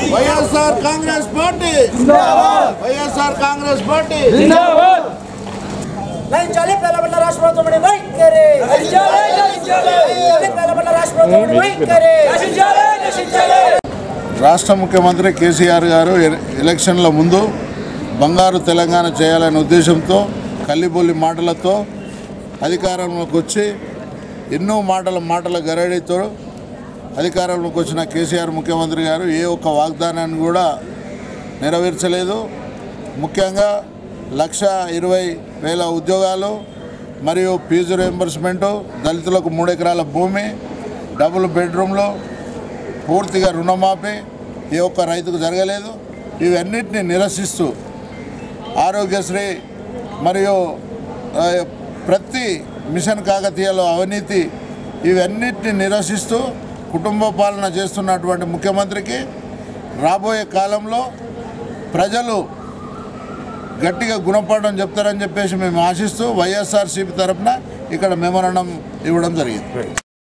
YSR Congress party YSR Congress party లయించాలి పేలబడ్డ రాష్ట్ర ప్రభుత్వం వైఖరి పేలబడ్డ రాష్ట్ర ప్రభుత్వం వైఖరి రాష్ట్ర ముఖ్యమంత్రి కేసీఆర్ గారు ఎ- ఎలక్షన్ల ముందు బంగారు తెలంగాణ చేయాలనే ఉద్దేశంతో కల్లిబొల్లి మాటలతో అధికారంలోకి వచ్చి ఎన్నో మాటల మాటల గరడితో అధికారంలోకి వచ్చిన కేసీఆర్ ముఖ్యమంత్రి గారు ఏ ఒక్క వాగ్దానాన్ని కూడా నెరవేర్చలేదు ముఖ్యంగా లక్ష ఇరవై వేల ఉద్యోగాలు మరియు ఫీజు రియంబర్స్మెంటు దళితులకు మూడు ఎకరాల భూమి డబుల్ బెడ్రూమ్లు పూర్తిగా రుణమాఫీ ఏ ఒక్క రైతుకు జరగలేదు ఇవన్నిటిని నిరసిస్తూ ఆరోగ్యశ్రీ మరియు ఆ, ప్రతి మిషన్ కాకతీయలో అవినీతి ఇవన్నిటిని నిరసిస్తూ కుటుంబ పాలన చేస్తున్నటువంటి ముఖ్యమంత్రికి రాబోయే కాలంలో ప్రజలు గట్టిగా గుణపాఠం చెప్తారని చెప్పేసి మేము ఆశిస్తూ వైఎస్ఆర్సీపీ తరఫున ఇక్కడ మెమరణం ఇవ్వడం జరిగింది